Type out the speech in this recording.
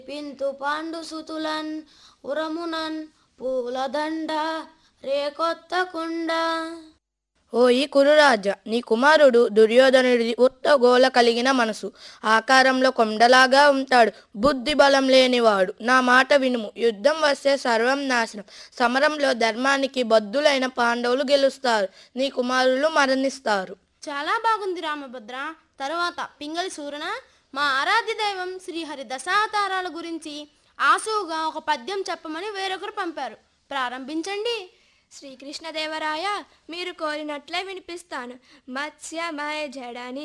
పింతు పాండు సుతులన్ ఉరమునన్ పూలదండ రేకొత్త కుండ ఓయి కురురాజ నీ కుమారుడు దుర్యోధనుడిది ఉత్త గోల కలిగిన మనసు ఆకారంలో కొండలాగా ఉంటాడు బుద్ధి బలం లేనివాడు నా మాట వినుము యుద్ధం వస్తే సర్వం నాశనం సమరంలో ధర్మానికి బద్దులైన పాండవులు గెలుస్తారు నీ కుమారులు మరణిస్తారు చాలా బాగుంది రామభద్ర తరువాత పింగళి సూరన మా ఆరాధ్య దైవం శ్రీహరి దశావతారాల గురించి ఆసువుగా ఒక పద్యం చెప్పమని వేరొకరు పంపారు ప్రారంభించండి శ్రీకృష్ణదేవరాయ మీరు కోరినట్లే వినిపిస్తాను మత్స్యమయ జడని